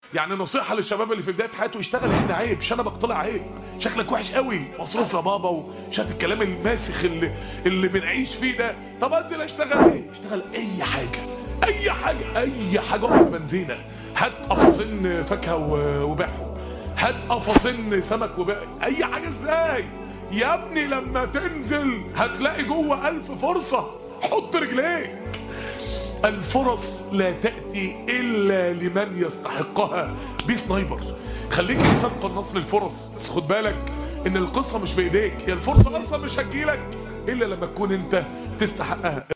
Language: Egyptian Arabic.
يعني نصيحة للشباب اللي في بداية حياته يشتغل هنا عيب شنبك طلع عيب شكلك وحش قوي مصروف يا بابا وشات الكلام الماسخ اللي اللي بنعيش فيه ده طب انزل اشتغل ايه اشتغل اي حاجة اي حاجة اي حاجة اقف بنزينة هات قفصين فاكهة وبيعهم هات قفصين سمك وبيع اي حاجة ازاي يا ابني لما تنزل هتلاقي جوه الف فرصة حط رجليك الفرص لا تأتي إلا لمن يستحقها بي سنايبر خليك إنسان قناص للفرص بس خد بالك إن القصة مش بإيديك هي الفرصة أصلا مش هتجيلك إلا لما تكون أنت تستحقها